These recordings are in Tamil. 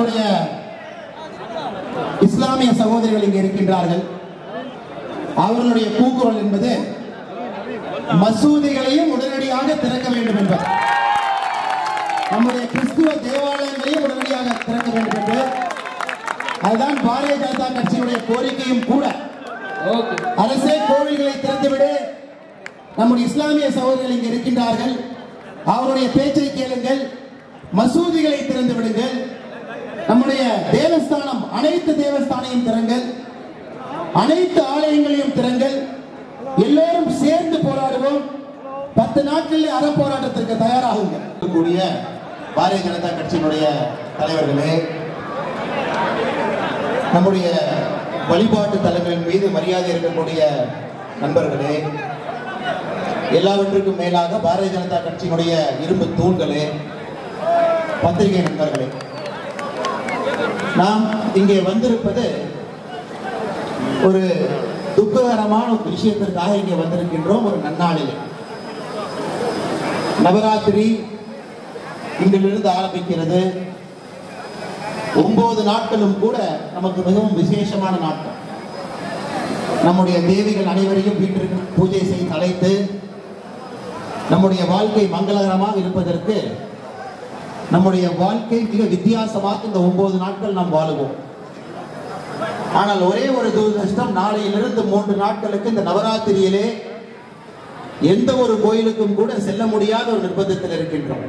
நம்முடைய இஸ்லாமிய சகோதரிகள் இங்கே இருக்கின்றார்கள் அவர்களுடைய கூக்குரல் என்பது மசூதிகளையும் உடனடியாக திறக்க வேண்டும் என்பது நம்முடைய கிறிஸ்துவ தேவாலயங்களையும் உடனடியாக திறக்க வேண்டும் என்று அதுதான் பாரதிய ஜனதா கட்சியுடைய கோரிக்கையும் கூட ஓகே அரசே கோவில்களை திறந்துவிடு நம்முடைய இஸ்லாமிய சகோதரர்கள் இங்கே இருக்கின்றார்கள் அவருடைய பேச்சை கேளுங்கள் மசூதிகளை திறந்து விடுங்கள் நம்முடைய தேவஸ்தானம் அனைத்து தேவஸ்தானையும் திறங்கள் அனைத்து ஆலயங்களையும் திறங்கள் எல்லோரும் சேர்ந்து போராடுவோம் பத்து நாட்களில் அற போராட்டத்திற்கு தயாராகுங்கள் கூடிய பாரதிய ஜனதா கட்சியினுடைய தலைவர்களே நம்முடைய வழிபாட்டு தலங்களின் மீது மரியாதை இருக்கக்கூடிய நண்பர்களே எல்லாவற்றுக்கும் மேலாக பாரதிய ஜனதா கட்சியினுடைய இரும்பு தூண்களே பத்திரிகை நண்பர்களே நாம் இங்கே வந்திருப்பது ஒரு துக்ககரமான ஒரு விஷயத்திற்காக இங்கே வந்திருக்கின்றோம் ஒரு நன்னாளில் நவராத்திரி இன்றிலிருந்து ஆரம்பிக்கிறது ஒன்பது நாட்களும் கூட நமக்கு மிகவும் விசேஷமான நாட்கள் நம்முடைய தேவிகள் அனைவரையும் வீட்டிற்கு பூஜை செய்து அழைத்து நம்முடைய வாழ்க்கை மங்களகரமாக இருப்பதற்கு நம்முடைய வாழ்க்கை மிக வித்தியாசமாக இந்த ஒன்பது நாட்கள் நாம் வாழுவோம் ஆனால் ஒரே ஒரு துரதிருஷ்டம் நாளையிலிருந்து மூன்று நாட்களுக்கு இந்த நவராத்திரியிலே எந்த ஒரு கோயிலுக்கும் கூட செல்ல முடியாத ஒரு நிர்பந்தத்தில் இருக்கின்றோம்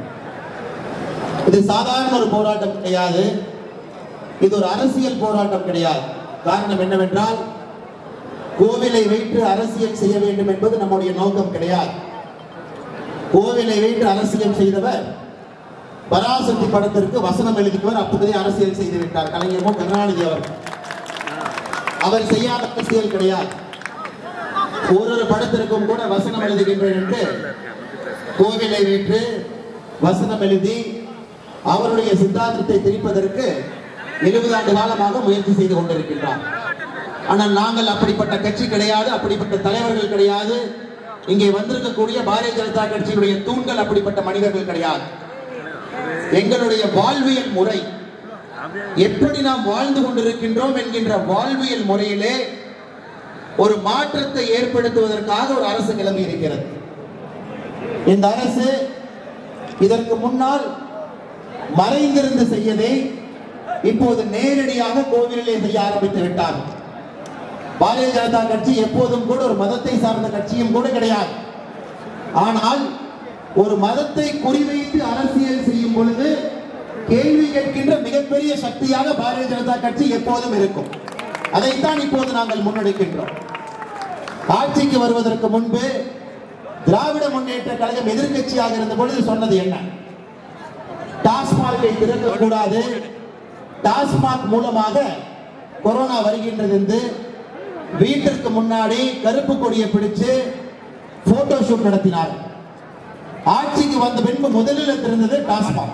இது சாதாரண ஒரு போராட்டம் கிடையாது இது ஒரு அரசியல் போராட்டம் கிடையாது காரணம் என்னவென்றால் கோவிலை வைத்து அரசியல் செய்ய வேண்டும் என்பது நம்முடைய நோக்கம் கிடையாது கோவிலை வைத்து அரசியல் செய்தவர் பராசக்தி படத்திற்கு வசனம் எழுதியவர் அப்போதே அரசியல் செய்து விட்டார் கலைஞர் மு. கருணாநிதி அவர் அவர் செய்யாத அரசியல் கிடையாது ஒரு ஒரு படத்திற்கும் கூட வசனம் எழுதுகின்றேன் என்று கோவிலை வைத்து வசனம் எழுதி அவருடைய சித்தாந்தத்தை திரிப்பதற்கு எழுபது ஆண்டு காலமாக முயற்சி செய்து கொண்டிருக்கின்றார் ஆனால் நாங்கள் அப்படிப்பட்ட கட்சி கிடையாது அப்படிப்பட்ட தலைவர்கள் கிடையாது இங்கே வந்திருக்கக்கூடிய பாரதிய ஜனதா கட்சியினுடைய தூண்கள் அப்படிப்பட்ட மனிதர்கள் கிடையாது எங்களுடைய வாழ்வியல் முறை எப்படி நாம் வாழ்ந்து கொண்டிருக்கின்றோம் என்கின்ற வாழ்வியல் முறையிலே ஒரு மாற்றத்தை ஏற்படுத்துவதற்காக ஒரு அரசு கிளம்பி இருக்கிறது இந்த அரசு இதற்கு முன்னால் மறைந்திருந்து செய்யதை இப்போது நேரடியாக கோவிலிலே செய்ய ஆரம்பித்து விட்டார் பாரதிய ஜனதா கட்சி எப்போதும் கூட ஒரு மதத்தை சார்ந்த கட்சியும் கூட கிடையாது ஆனால் ஒரு மதத்தை குறிவைத்து அரசியல் செய்யும் பொழுது கேள்வி கேட்கின்ற மிகப்பெரிய சக்தியாக பாரதிய ஜனதா கட்சி எப்போதும் இருக்கும் அதைத்தான் இப்போது நாங்கள் முன்னெடுக்கின்றோம் ஆட்சிக்கு வருவதற்கு முன்பு திராவிட முன்னேற்ற கழகம் எதிர்க்கட்சியாக இருந்த பொழுது சொன்னது என்ன டாஸ்மாகை திறக்கக்கூடாது டாஸ்மாக் மூலமாக கொரோனா வருகின்றது என்று வீட்டிற்கு முன்னாடி கருப்பு கொடியை பிடிச்சு போட்டோ ஷூட் நடத்தினார் ஆட்சிக்கு வந்த பின்பு முதலில் திறந்தது டாஸ்மாக்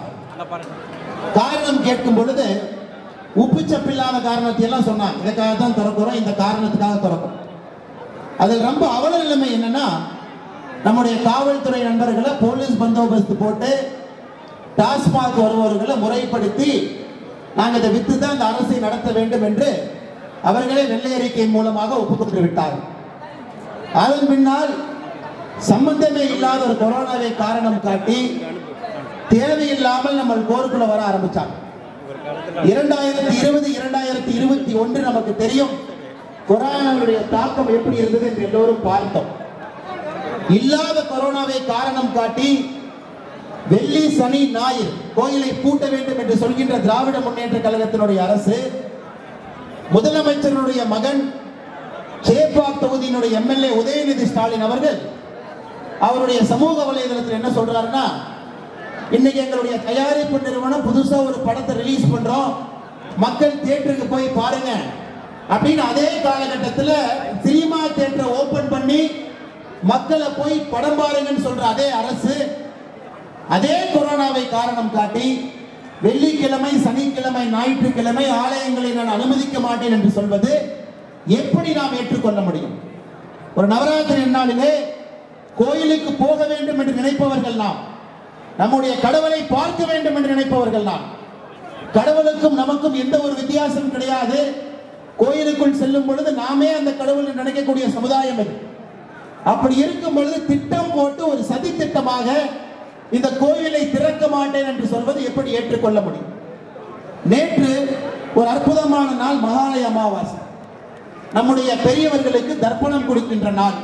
காரணம் கேட்கும் பொழுது உப்பு சப்பில்லாத காரணத்தை எல்லாம் சொன்னாங்க இதுக்காக தான் திறக்கிறோம் இந்த காரணத்துக்காக திறக்கிறோம் அதில் ரொம்ப அவல நிலைமை என்னன்னா நம்முடைய காவல்துறை நண்பர்களை போலீஸ் பந்தோபஸ்து போட்டு டாஸ்மாக் வருபவர்களை முறைப்படுத்தி நாங்கள் இதை வித்து தான் இந்த அரசை நடத்த வேண்டும் என்று அவர்களே வெள்ளை அறிக்கை மூலமாக ஒப்புக்கொண்டு விட்டார்கள் அதன் பின்னால் சம்பந்தமே இல்லாத ஒரு கொரோனாவை காரணம் காட்டி தேவையில்லாமல் நம்ம போருக்குள்ள வர ஆரம்பிச்சாங்க இரண்டாயிரத்தி இருபது இரண்டாயிரத்தி இருபத்தி ஒன்று நமக்கு தெரியும் கொரோனாவுடைய தாக்கம் எப்படி இருந்தது என்று எல்லோரும் பார்த்தோம் இல்லாத கொரோனாவை காரணம் காட்டி வெள்ளி சனி ஞாயிறு கோயிலை பூட்ட வேண்டும் என்று சொல்கின்ற திராவிட முன்னேற்ற கழகத்தினுடைய அரசு முதலமைச்சருடைய மகன் சேப்பாக் தொகுதியினுடைய எம்எல்ஏ உதயநிதி ஸ்டாலின் அவர்கள் அவருடைய சமூக வலைதளத்தில் என்ன சொல்றாருன்னா இன்னைக்கு எங்களுடைய தயாரிப்பு நிறுவனம் புதுசா ஒரு படத்தை ரிலீஸ் பண்றோம் மக்கள் தியேட்டருக்கு போய் பாருங்க அப்படின்னு அதே காலகட்டத்தில் சினிமா தியேட்டரை ஓபன் பண்ணி மக்களை போய் படம் பாருங்கன்னு சொல்ற அதே அரசு அதே கொரோனாவை காரணம் காட்டி வெள்ளிக்கிழமை சனிக்கிழமை ஞாயிற்றுக்கிழமை ஆலயங்களை நான் அனுமதிக்க மாட்டேன் என்று சொல்வது எப்படி நாம் ஏற்றுக்கொள்ள முடியும் ஒரு நவராத்திரி நாளிலே கோயிலுக்கு போக வேண்டும் என்று நினைப்பவர்கள் நாம் நம்முடைய கடவுளை பார்க்க வேண்டும் என்று நினைப்பவர்கள் நாம் கடவுளுக்கும் நமக்கும் எந்த ஒரு வித்தியாசம் கிடையாது கோயிலுக்குள் செல்லும் பொழுது நாமே அந்த கடவுளை நினைக்கக்கூடிய சமுதாயம் இது அப்படி இருக்கும் பொழுது திட்டம் போட்டு ஒரு சதி திட்டமாக இந்த கோயிலை திறக்க மாட்டேன் என்று சொல்வது எப்படி ஏற்றுக்கொள்ள முடியும் நேற்று ஒரு அற்புதமான நாள் மகாலய அமாவாசை நம்முடைய பெரியவர்களுக்கு தர்ப்பணம் கொடுக்கின்ற நாள்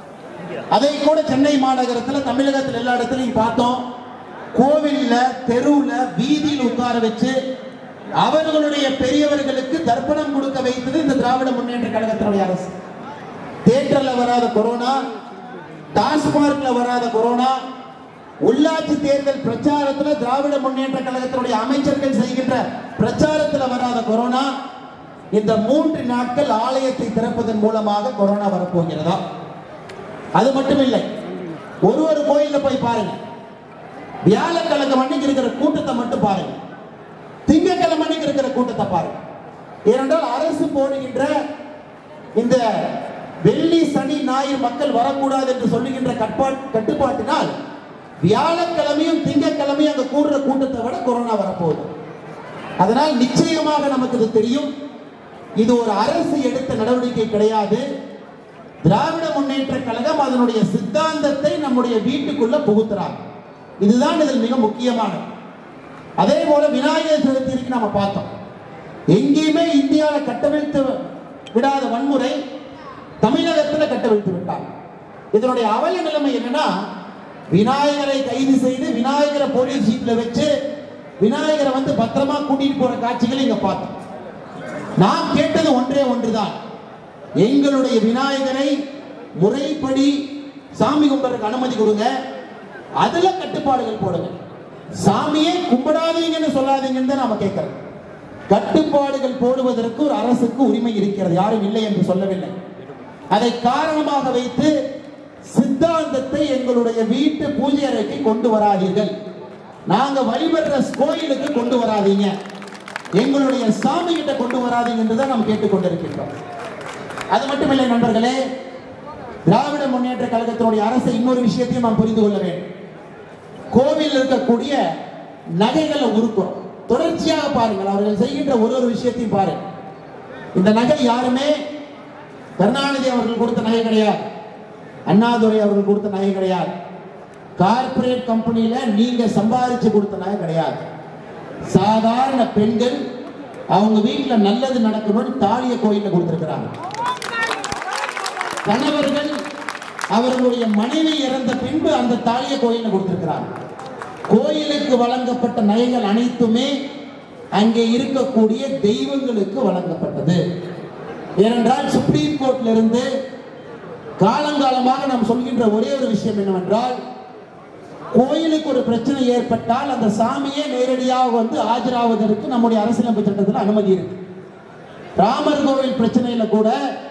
அதை கூட சென்னை மாநகரத்தில் தமிழகத்தில் எல்லா இடத்துலையும் பார்த்தோம் கோவில்ல தெருவுல வீதியில் உட்கார வச்சு அவர்களுடைய பெரியவர்களுக்கு தர்ப்பணம் கொடுக்க வைத்தது இந்த திராவிட முன்னேற்ற கழகத்தினுடைய அரசு தேட்டர்ல வராத கொரோனா டாஸ்மார்க்ல வராத கொரோனா உள்ளாட்சி தேர்தல் பிரச்சாரத்துல திராவிட முன்னேற்ற கழகத்தினுடைய அமைச்சர்கள் செய்கின்ற பிரச்சாரத்துல வராத கொரோனா இந்த மூன்று நாட்கள் ஆலயத்தை திறப்பதன் மூலமாக கொரோனா வரப்போகிறதா அது மட்டும் இல்லை ஒரு ஒரு கோயில்ல போய் பாருங்க வியாழக்கிழமை அன்னைக்கு இருக்கிற கூட்டத்தை மட்டும் பாருங்க திங்கட்கிழமை அன்னைக்கு இருக்கிற கூட்டத்தை பாருங்க ஏனென்றால் அரசு போடுகின்ற இந்த வெள்ளி சனி ஞாயிறு மக்கள் வரக்கூடாது என்று சொல்லுகின்ற கட்பா- கட்டுப்பாட்டினால் வியாழக்கிழமையும் திங்கட்கிழமையும் அங்க கூடுற கூட்டத்தை விட கொரோனா வரப்போகுது அதனால் நிச்சயமாக நமக்கு இது தெரியும் இது ஒரு அரசு எடுத்த நடவடிக்கை கிடையாது திராவிட முன்னேற்ற கழகம் அதனுடைய சித்தாந்தத்தை நம்முடைய வீட்டுக்குள்ள புகுத்துறாங்க இதுதான் இதில் மிக முக்கியமானது அதே போல விநாயகர் சதுர்த்திக்கு நாம பார்த்தோம் எங்கேயுமே இந்தியாவில் கட்டவிழ்த்து விடாத வன்முறை தமிழகத்தில் கட்டவிழ்த்து விட்டாங்க இதனுடைய அவல நிலைமை என்னன்னா விநாயகரை கைது செய்து விநாயகரை போலீஸ் ஜீப்ல வச்சு விநாயகரை வந்து பத்திரமா கூட்டிட்டு போற காட்சிகளை இங்க பார்த்தோம் நாம் கேட்டது ஒன்றே ஒன்றுதான் எங்களுடைய விநாயகரை முறைப்படி சாமி கும்பிட்றதுக்கு அனுமதி கொடுங்க அதுல கட்டுப்பாடுகள் போடுங்க சாமியே கும்பிடாதீங்கன்னு சொல்லாதீங்கன்னு தான் நாம கேட்கிறோம் கட்டுப்பாடுகள் போடுவதற்கு ஒரு அரசுக்கு உரிமை இருக்கிறது யாரும் இல்லை என்று சொல்லவில்லை அதை காரணமாக வைத்து சித்தாந்தத்தை எங்களுடைய வீட்டு பூஜை அறைக்கு கொண்டு வராதீர்கள் நாங்க வழிபடுற கோயிலுக்கு கொண்டு வராதீங்க எங்களுடைய சாமி கிட்ட கொண்டு வராதீங்க என்று தான் நாம் கேட்டுக்கொண்டிருக்கின்றோம் அது மட்டுமில்லை நண்பர்களே திராவிட முன்னேற்ற கழகத்தினுடைய அரசு இன்னொரு விஷயத்தையும் நாம் புரிந்து கொள்ள வேண்டும் கோவில் இருக்கக்கூடிய நகைகளை உருக்குறோம் தொடர்ச்சியாக பாருங்கள் அவர்கள் செய்கின்ற ஒரு ஒரு விஷயத்தையும் பாருங்கள் இந்த நகை யாருமே கருணாநிதி அவர்கள் கொடுத்த நகை கிடையாது அண்ணாதுரை அவர்கள் கொடுத்த நகை கிடையாது கார்ப்பரேட் கம்பெனியில நீங்க சம்பாதிச்சு கொடுத்த நகை கிடையாது சாதாரண பெண்கள் அவங்க வீட்டுல நல்லது நடக்கணும்னு தாலிய கோயில்ல கொடுத்திருக்கிறாங்க கணவர்கள் அவர்களுடைய மனைவி இறந்த பின்பு அந்த தாலிய கோயில்ல கொடுத்திருக்கிறாங்க கோயிலுக்கு வழங்கப்பட்ட நகைகள் அனைத்துமே அங்கே இருக்கக்கூடிய தெய்வங்களுக்கு வழங்கப்பட்டது ஏனென்றால் சுப்ரீம் கோர்ட்ல இருந்து காலங்காலமாக நாம் சொல்கின்ற ஒரே ஒரு விஷயம் என்னவென்றால் கோயிலுக்கு ஒரு பிரச்சனை ஏற்பட்டால் அந்த சாமியே நேரடியாக வந்து ஆஜராவதற்கு நம்முடைய அரசியலமைப்பு சட்டத்தில் அனுமதி இருக்கு ராமர் கோவில் பிரச்சனையில கூட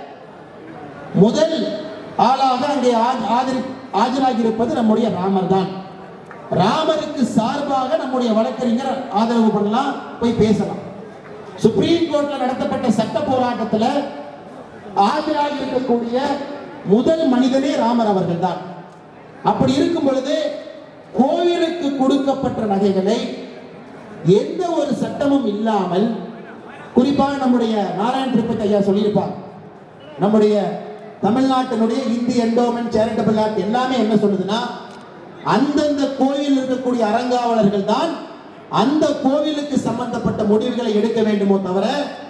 முதல் ஆளாக அங்கே ஆஜ்- ஆஜரி ஆஜராகி இருப்பது நம்முடைய ராமர் தான் ராமருக்கு சார்பாக நம்முடைய வழக்கறிஞர் ஆதரவு பண்ணலாம் போய் பேசலாம் சுப்ரீம் கோர்ட்ல நடத்தப்பட்ட சட்ட போராட்டத்துல ஆஜராகி இருக்கக்கூடிய முதல் மனிதனே ராமர் அவர்கள் தான் அப்படி இருக்கும் பொழுது கோவிலுக்கு கொடுக்கப்பட்ட நகைகளை எந்த ஒரு சட்டமும் இல்லாமல் குறிப்பாக நம்முடைய நாராயண திருப்பதி ஐயா சொல்லியிருப்பாங்க நம்முடைய தமிழ்நாட்டினுடைய இந்தி என்டோமெண்ட் சேரிட்டபிள் ஆக்ட் எல்லாமே என்ன சொல்லுதுன்னா அந்தந்த கோயில் இருக்கக்கூடிய அறங்காவலர்கள் தான் அந்த கோவிலுக்கு சம்பந்தப்பட்ட முடிவுகளை எடுக்க வேண்டுமோ தவிர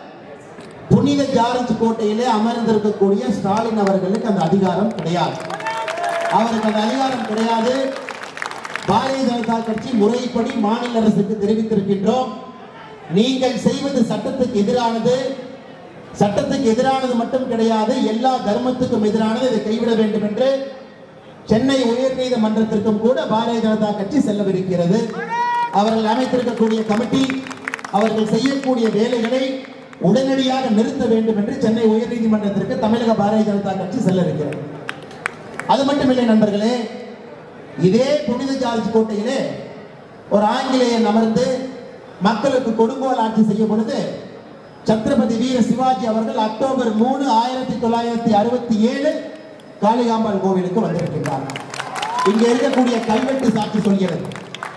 புனித ஜார்ஜ் கோட்டையிலே அமர்ந்திருக்கக்கூடிய ஸ்டாலின் அவர்களுக்கு அந்த அதிகாரம் கிடையாது அவருக்கு அந்த அதிகாரம் கிடையாது பாரதிய ஜனதா கட்சி முறைப்படி மாநில அரசுக்கு தெரிவித்திருக்கின்றோம் நீங்கள் செய்வது சட்டத்துக்கு எதிரானது சட்டத்துக்கு எதிரானது மட்டும் கிடையாது எல்லா தர்மத்துக்கும் எதிரானது இதை கைவிட வேண்டும் என்று சென்னை உயர்நீதிமன்றத்திற்கும் கூட பாரதிய ஜனதா கட்சி செல்லவிருக்கிறது அவர்கள் அமைத்திருக்கக்கூடிய கமிட்டி அவர்கள் செய்யக்கூடிய வேலைகளை உடனடியாக நிறுத்த வேண்டும் என்று சென்னை உயர்நீதிமன்றத்திற்கு தமிழக பாரதிய ஜனதா கட்சி செல்ல இருக்கிறது அது மட்டுமில்லை நண்பர்களே இதே புனித ஜார்ஜ் கோட்டையிலே ஒரு ஆங்கிலேயன் அமர்ந்து மக்களுக்கு கொடுங்கோல் ஆட்சி செய்யும் பொழுது சத்ரபதி வீர சிவாஜி அவர்கள் அக்டோபர் மூணு ஆயிரத்தி தொள்ளாயிரத்தி அறுபத்தி ஏழு காளிகாம்பாள் கோவிலுக்கு வந்திருக்கின்றார் இங்க இருக்கக்கூடிய கல்வெட்டு சாட்சி சொல்கிறது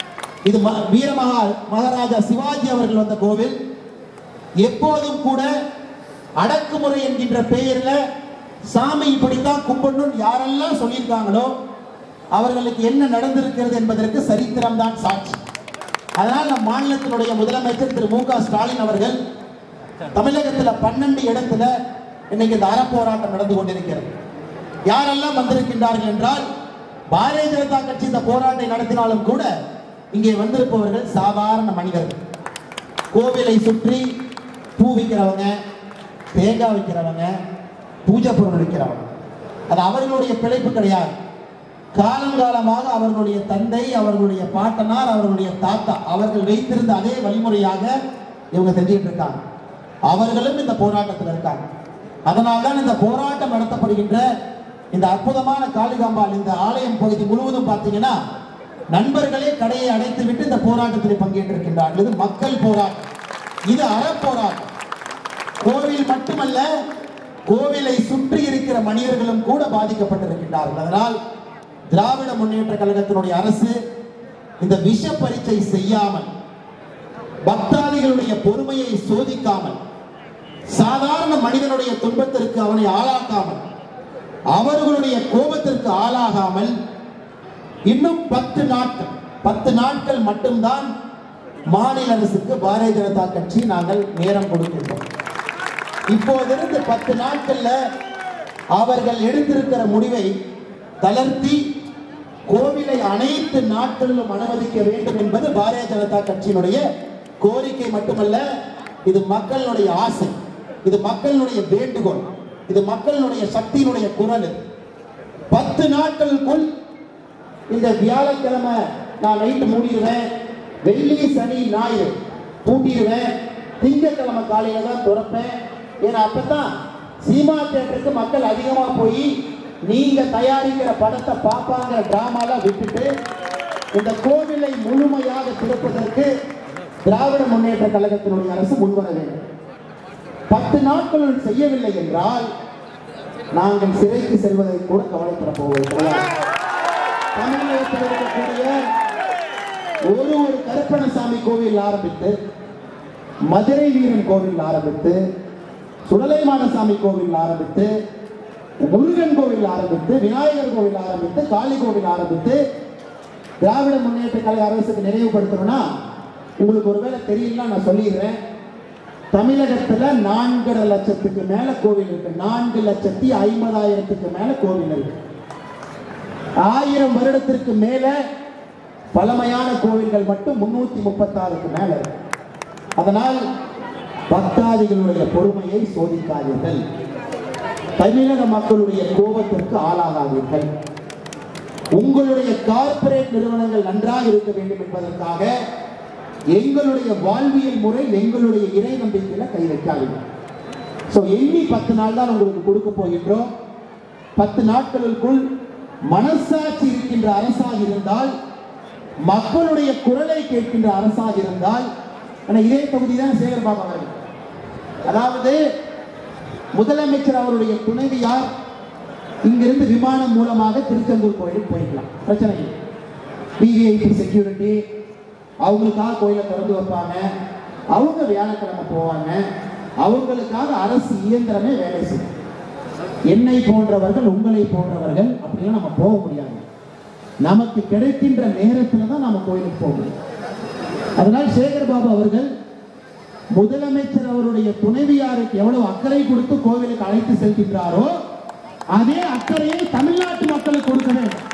இது ம- வீரமகா மகாராஜா சிவாஜி அவர்கள் வந்த கோவில் எப்போதும் கூட அடக்குமுறை என்கின்ற பெயர்ல சாமி இப்படித்தான் கும்பிடணும் யாரெல்லாம் சொல்லியிருக்காங்களோ அவர்களுக்கு என்ன நடந்திருக்கிறது என்பதற்கு சரித்திரம் தான் சாட்சி அதனால் நம் மாநிலத்தினுடைய முதலமைச்சர் திரு மு க ஸ்டாலின் அவர்கள் தமிழகத்தில் பன்னெண்டு இடத்துல இன்னைக்கு இந்த அறப்போராட்டம் நடந்து கொண்டிருக்கிறது யாரெல்லாம் வந்திருக்கின்றார்கள் என்றால் பாரதிய ஜனதா கட்சி இந்த போராட்டம் நடத்தினாலும் கூட இங்கே வந்திருப்பவர்கள் சாதாரண மனிதர்கள் கோவிலை சுற்றி பூ விற்கிறவங்க தேங்காய் விற்கிறவங்க பூஜை பொருள் விற்கிறவங்க அது அவர்களுடைய பிழைப்பு கிடையாது காலங்காலமாக அவர்களுடைய தந்தை அவர்களுடைய பாட்டனார் அவர்களுடைய தாத்தா அவர்கள் வைத்திருந்த அதே வழிமுறையாக இவங்க செஞ்சுட்டு இருக்காங்க அவர்களும் இந்த போராட்டத்தில் இருக்காங்க அதனால்தான் இந்த போராட்டம் நடத்தப்படுகின்ற இந்த அற்புதமான காளிகாம்பாள் இந்த ஆலயம் பகுதி முழுவதும் பார்த்தீங்கன்னா நண்பர்களே கடையை அடைத்து விட்டு இந்த போராட்டத்தில் பங்கேற்றிருக்கின்றார்கள் இது மக்கள் போராட்டம் இது அறப்போராட்டம் கோவில் மட்டுமல்ல கோவிலை சுற்றி இருக்கிற மனிதர்களும் கூட பாதிக்கப்பட்டிருக்கின்றார்கள் அதனால் திராவிட முன்னேற்ற கழகத்தினுடைய அரசு இந்த விஷ பரீட்சை செய்யாமல் பக்தாதிகளுடைய பொறுமையை சோதிக்காமல் சாதாரண மனிதனுடைய துன்பத்திற்கு அவனை ஆளாக்காமல் அவர்களுடைய கோபத்திற்கு ஆளாகாமல் இன்னும் பத்து நாட்கள் பத்து நாட்கள் மட்டும்தான் மாநில அரசுக்கு பாரதிய ஜனதா கட்சி நாங்கள் நேரம் கொடுக்கின்றோம் இப்போதிருந்து பத்து நாட்கள்ல அவர்கள் எடுத்திருக்கிற முடிவை தளர்த்தி கோவிலை அனைத்து நாட்களிலும் அனுமதிக்க வேண்டும் என்பது பாரதிய ஜனதா கட்சியினுடைய கோரிக்கை மட்டுமல்ல இது மக்களுடைய ஆசை இது மக்களுடைய வேண்டுகோள் இது மக்களுடைய சக்தியினுடைய குரல் இது. பத்து நாட்களுக்குள் இந்த வியாழக்கிழமை நான் நைட்டு மூடிடுவேன் வெள்ளி சனி ஞாயிறு பூட்டிடுவேன் திங்கட்கிழமை காலையில தான் திறப்பேன் ஏன்னா அப்பதான் சீமா தேட்டருக்கு மக்கள் அதிகமா போய் நீங்க தயாரிக்கிற படத்தை பார்ப்பாங்கிற டிராமால விட்டுட்டு இந்த கோவிலை முழுமையாக திறப்பதற்கு திராவிட முன்னேற்ற கழகத்தினுடைய அரசு முன்வர வேண்டும் பத்து நாட்களுள் செய்யவில்லை என்றால் நாங்கள் சிறைக்கு செல்வதை கூட கவலைப்பட போவது கிடையாது தமிழகத்தில் இருக்கக்கூடிய ஒரு ஒரு கருப்பணசாமி கோவில் ஆரம்பித்து மதுரை வீரன் கோவில் ஆரம்பித்து சுடலைமானசாமி கோவில் ஆரம்பித்து முருகன் கோவில் ஆரம்பித்து விநாயகர் கோவில் ஆரம்பித்து காளி கோவில் ஆரம்பித்து திராவிட முன்னேற்ற கழக அரசுக்கு நினைவுபடுத்தணும்னா உங்களுக்கு ஒருவேளை தெரியல நான் சொல்லிடுறேன் தமிழகத்துல நான்கரை லட்சத்துக்கு மேல கோவில் இருக்கு நான்கு லட்சத்தி ஐம்பதாயிரத்துக்கு மேல கோவில் இருக்கு ஆயிரம் வருடத்திற்கு மேல பழமையான கோவில்கள் மட்டும் முன்னூத்தி முப்பத்தாறுக்கு மேல இருக்கு அதனால் பக்தாதிகளுடைய பொறுமையை சோதிக்காதீர்கள் தமிழக மக்களுடைய கோபத்திற்கு ஆளாகாதீர்கள் உங்களுடைய கார்ப்பரேட் நிறுவனங்கள் நன்றாக இருக்க வேண்டும் என்பதற்காக எங்களுடைய வாழ்வியல் முறை எங்களுடைய இறை நம்பிக்கையில கை வைக்காதீங்க ஸோ எண்ணி பத்து நாள் தான் உங்களுக்கு கொடுக்க போகின்றோம் பத்து நாட்களுக்குள் மனசாட்சி இருக்கின்ற அரசாக இருந்தால் மக்களுடைய குரலை கேட்கின்ற அரசாக இருந்தால் ஆனா இதே தொகுதி தான் சேகர் பாபா அவர்கள் அதாவது முதலமைச்சர் அவருடைய துணைவியார் இங்கிருந்து விமானம் மூலமாக திருச்செந்தூர் கோயிலுக்கு போய்க்கலாம் பிரச்சனை இல்லை விவிஐபி செக்யூரிட்டி அவங்களுக்காக கோயிலை திறந்து வைப்பாங்க அவங்க வியாழக்கிழமை போவாங்க அவங்களுக்காக அரசு இயந்திரமே வேலை செய்யும் என்னை போன்றவர்கள் உங்களை போன்றவர்கள் அப்படிலாம் நம்ம போக முடியாது நமக்கு கிடைக்கின்ற நேரத்தில் தான் நம்ம கோயிலுக்கு போக முடியும் அதனால் சேகர் பாபு அவர்கள் முதலமைச்சர் அவருடைய துணைவியாருக்கு எவ்வளவு அக்கறை கொடுத்து கோவிலுக்கு அழைத்து செல்கின்றாரோ அதே அக்கறையை தமிழ்நாட்டு மக்களுக்கு கொடுக்க வேண்டும்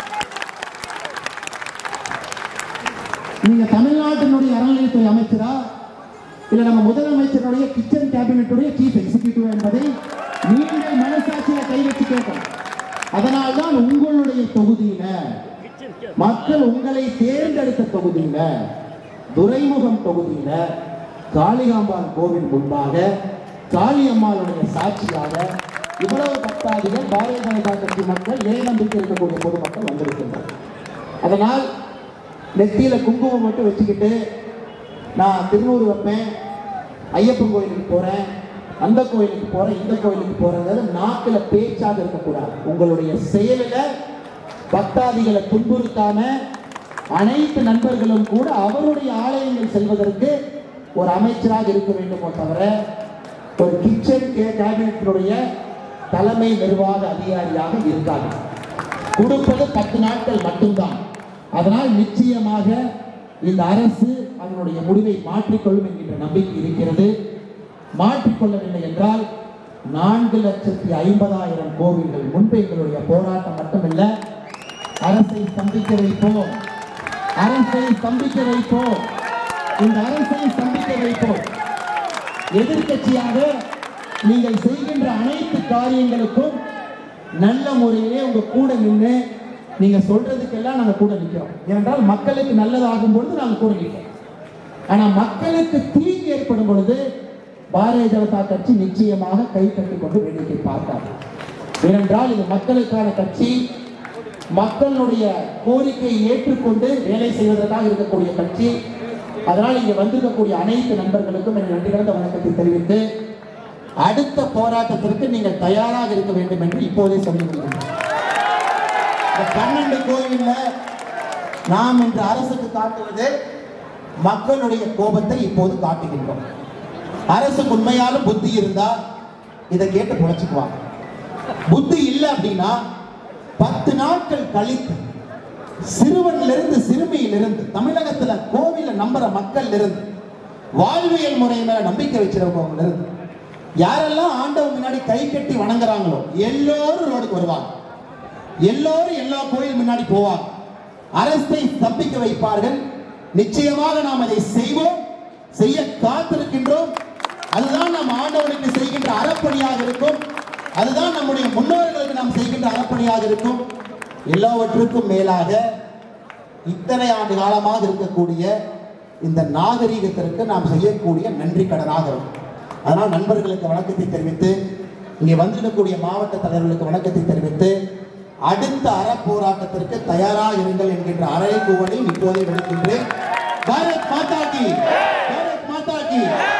நீங்க தமிழ்நாட்டினுடைய அறநிலையத்துறை அமைச்சரா இல்ல நம்ம முதலமைச்சருடைய கிச்சன் கேபினட்டுடைய சீஃப் எக்ஸிகியூட்டிவ் என்பதை நீங்கள் மனசாட்சியில கை வச்சு கேட்கணும் அதனால்தான் உங்களுடைய தொகுதியில மக்கள் உங்களை தேர்ந்தெடுத்த தொகுதியில துரைமுகம் தொகுதியில காளிகாம்பாள் கோவில் முன்பாக காளியம்மாளுடைய சாட்சியாக இவ்வளவு பக்தாதிகள் பாரதிய ஜனதா கட்சி மக்கள் இறை நம்பிக்கை இருக்கக்கூடிய பொதுமக்கள் வந்திருக்கின்றனர் அதனால் நெத்தியில குங்குமம் மட்டும் வச்சுக்கிட்டு நான் திருநூறு வைப்பேன் ஐயப்பன் கோயிலுக்கு போறேன் அந்த கோயிலுக்கு போறேன் இந்த கோயிலுக்கு போறேங்கிறது நாக்குல பேச்சாக இருக்கக்கூடாது உங்களுடைய செயலில் பக்தாதிகளை துன்புறுத்தாம அனைத்து நண்பர்களும் கூட அவருடைய ஆலயங்கள் செல்வதற்கு ஒரு அமைச்சராக இருக்க வேண்டுமோ தவிர ஒரு கிச்சன் கேபினetiனுடைய தலைமை நிர்வாக அதிகாரியாக இருக்காது கொடுப்பது பத்து நாட்கள் மட்டும்தான் அதனால் நிச்சயமாக இந்த அரசு அதனுடைய முடிவை மாற்றிக்கொள்ளும் என்கின்ற நம்பிக்கை இருக்கிறது மாற்றிக்கொள்ளவில்லை என்றால் நான்கு லட்சத்தி ஐம்பதாயிரம் கோவில்கள் முன்பு எங்களுடைய போராட்டம் மட்டுமல்ல அரசை ஸ்தம்பிக்க வைப்போம் அரசை ஸ்தம்பிக்க வைப்போம் இந்த அரசை ஸ்தம்பிக்க வைப்போம் எதிர்க்கட்சியாக நீங்கள் செய்கின்ற அனைத்து காரியங்களுக்கும் நல்ல முறையிலே உங்க கூட நின்று நீங்க சொல்றதுக்கெல்லாம் நாங்க கூட நிற்கிறோம் ஏனென்றால் மக்களுக்கு நல்லதாகும் பொழுது நாங்க கூட நிற்கிறோம் ஆனா மக்களுக்கு தீங்கு ஏற்படும் பொழுது பாரதிய ஜனதா கட்சி நிச்சயமாக கை கட்டி கொண்டு வேடிக்கை பார்க்காது ஏனென்றால் இது மக்களுக்கான கட்சி மக்களுடைய கோரிக்கையை ஏற்றுக்கொண்டு வேலை செய்வதற்காக இருக்கக்கூடிய கட்சி அதனால் இங்க வந்திருக்கக்கூடிய அனைத்து நண்பர்களுக்கும் என் நன்றி கலந்த வணக்கத்தை தெரிவித்து அடுத்த போராட்டத்திற்கு நீங்கள் தயாராக இருக்க வேண்டும் என்று இப்போதே சொல்லி முடிக்கிறேன் இந்த பன்னெண்டு கோயில்ல நாம் இன்று அரசுக்கு காட்டுவது மக்களுடைய கோபத்தை இப்போது காட்டுகின்றோம் அரசுக்கு உண்மையாலும் புத்தி இருந்தா இதை கேட்டு புழைச்சுக்குவாங்க புத்தி இல்லை அப்படின்னா பத்து நாட்கள் கழித்து சிறுவனிலிருந்து சிறுமியிலிருந்து தமிழகத்துல கோவில நம்புற மக்கள் இருந்து வாழ்வியல் முறை மேல நம்பிக்கை வச்சிருக்கவங்க இருந்து யாரெல்லாம் ஆண்டவன் முன்னாடி கை கட்டி வணங்குறாங்களோ எல்லோரும் ரோடுக்கு வருவாங்க எல்லோரும் எல்லா கோயில் முன்னாடி போவாங்க அரசை ஸ்தம்பிக்க வைப்பார்கள் நிச்சயமாக நாம் அதை செய்வோம் செய்ய காத்திருக்கின்றோம் அதுதான் நம் ஆண்டவனுக்கு செய்கின்ற அறப்பணியாக இருக்கும் அதுதான் நம்முடைய முன்னோர்களுக்கு நாம் செய்கின்ற அறப்பணியாக இருக்கும் எல்லாவற்றுக்கும் மேலாக இத்தனை ஆண்டு காலமாக இருக்கக்கூடிய இந்த நாகரீகத்திற்கு நாம் செய்யக்கூடிய நன்றி கடனாக இருக்கும் அதனால் நண்பர்களுக்கு வணக்கத்தை தெரிவித்து இங்கே வந்திருக்கக்கூடிய மாவட்ட தலைவர்களுக்கு வணக்கத்தை தெரிவித்து அடுத்த அற போராட்டத்திற்கு தயாராக இருங்கள் என்கின்ற அறைகூவலை இப்போதே விடுக்கின்றேன் பாரத் மாதா கி பாரத் மாதா கி